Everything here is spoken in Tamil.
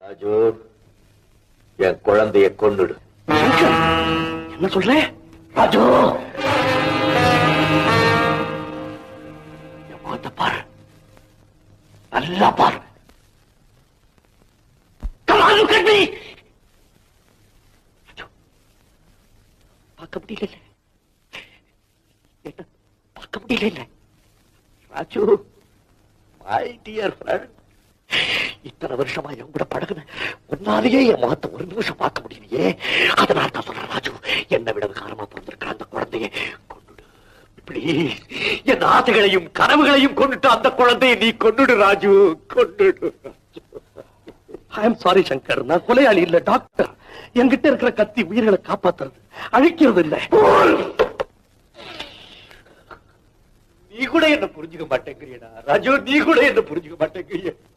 ராஜு என் குழந்தைய கொன்னுடு என்ன சொல்ற ராஜு என் முகத்தை பாரு நல்லா பாரு Come on, look at me. Raju, பார்க்க முடியல என்ன பார்க்க முடியல ராஜு மை டியர் ஃப்ரெண்ட் இத்தனை வருஷமா என் கூட பழகுன உன்னாலேயே என் முகத்தை ஒரு நிமிஷம் பார்க்க முடியலையே அதனால தான் சொல்றேன் ராஜு என்னை விட காரமா பிறந்திருக்கிற அந்த குழந்தைய கொண்டுடு ப்ளீஸ் என் ஆசைகளையும் கனவுகளையும் கொண்டுட்டு அந்த குழந்தையை நீ கொண்டுடு ராஜு கொண்டுடு ஐ எம் சாரி சங்கர் நான் கொலையாளி இல்ல டாக்டர் என்கிட்ட இருக்கிற கத்தி உயிர்களை காப்பாத்துறது அழிக்கிறது இல்ல நீ கூட என்ன புரிஞ்சுக்க மாட்டேங்கிறியடா ராஜு நீ கூட என்ன புரிஞ்சுக்க மாட்டேங்கிறிய